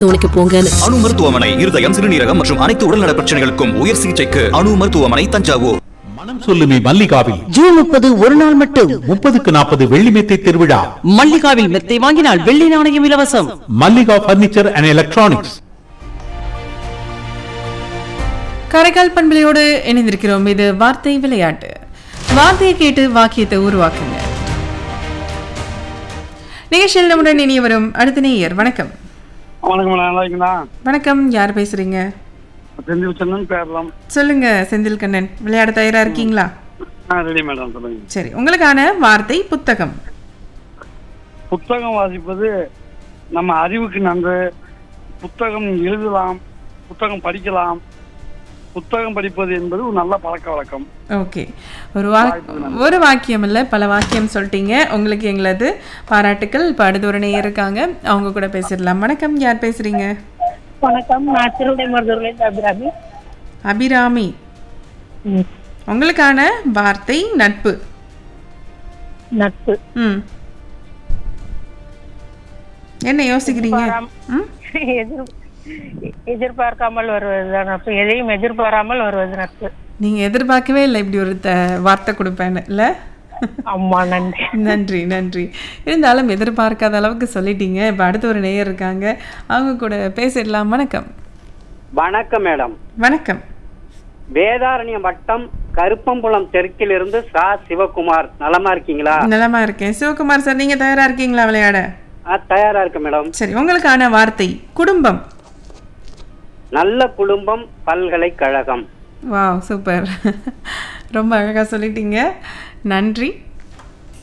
மருத்துவமனைக்கு போங்கன்னு அணு மருத்துவமனை இருதயம் சிறுநீரகம் மற்றும் அனைத்து உடல்நல பிரச்சனைகளுக்கும் உயர் சிகிச்சைக்கு அணு மருத்துவமனை தஞ்சாவூர் மனம் சொல்லுமே மல்லிகாவில் ஜூன் முப்பது ஒரு நாள் மட்டும் முப்பதுக்கு நாற்பது வெள்ளி மெத்தை திருவிழா மல்லிகாவில் மெத்தை வாங்கினால் வெள்ளி நாணயம் இலவசம் Mallika furniture and electronics Karaikal பண்பலையோடு இணைந்திருக்கிறோம் இது வார்த்தை விளையாட்டு வார்த்தையை கேட்டு வாக்கியத்தை உருவாக்குங்க நிகழ்ச்சியில் நம்முடன் இனிய வரும் அடுத்த நேயர் வணக்கம் வணக்கம் மேடம் நல்லா இருக்கீங்களா வணக்கம் யார் பேசுறீங்க செந்தில் சென்னன் பேரலாம் சொல்லுங்க செந்தில் கண்ணன் விளையாட தயாரா இருக்கீங்களா ஆ ரெடி மேடம் சொல்லுங்க சரி உங்களுக்கான வார்த்தை புத்தகம் புத்தகம் வாசிப்பது நம்ம அறிவுக்கு நன்று புத்தகம் எழுதலாம் புத்தகம் படிக்கலாம் புத்தகம் படிப்பது என்பது ஒரு நல்ல பழக்க வழக்கம் ஓகே ஒரு வா ஒரு வாக்கியம் இல்லை பல வாக்கியம் சொல்லிட்டீங்க உங்களுக்கு எங்களது பாராட்டுக்கள் இப்போ அடுத்த ஒரு நேயர் இருக்காங்க அவங்க கூட பேசிடலாம் வணக்கம் யார் பேசுறீங்க வணக்கம் நான் திருவிடை மருதூர்லேருந்து அபிராமி அபிராமி ம். உங்களுக்கான வார்த்தை நட்பு நட்பு ம் என்ன யோசிக்கிறீங்க ம் எதிர் எதிர்பார்க்காமல் வருவது தான் நட்பு எதையும் எதிர்பாராமல் வருவது நட்பு நீங்க எதிர்பார்க்கவே இல்லை இப்படி ஒரு த வார்த்தை கொடுப்பேன்னு இல்லை அம்மா நன்றி நன்றி நன்றி இருந்தாலும் எதிர்பார்க்காத அளவுக்கு சொல்லிட்டீங்க இப்போ அடுத்த ஒரு நேயர் இருக்காங்க அவங்க கூட பேசிடலாம் வணக்கம் வணக்கம் மேடம் வணக்கம் வேதாரண்யம் வட்டம் கருப்பம்புலம் தெற்கிலிருந்து சா சிவகுமார் நலமா இருக்கீங்களா நலமா இருக்கேன் சிவகுமார் சார் நீங்க தயாரா இருக்கீங்களா விளையாட ஆ, தயாரா இருக்கு மேடம் சரி உங்களுக்கான வார்த்தை குடும்பம் நல்ல குடும்பம் பல்கலைக்கழகம் வாவ் சூப்பர் ரொம்ப அழகா சொல்லிட்டீங்க நன்றி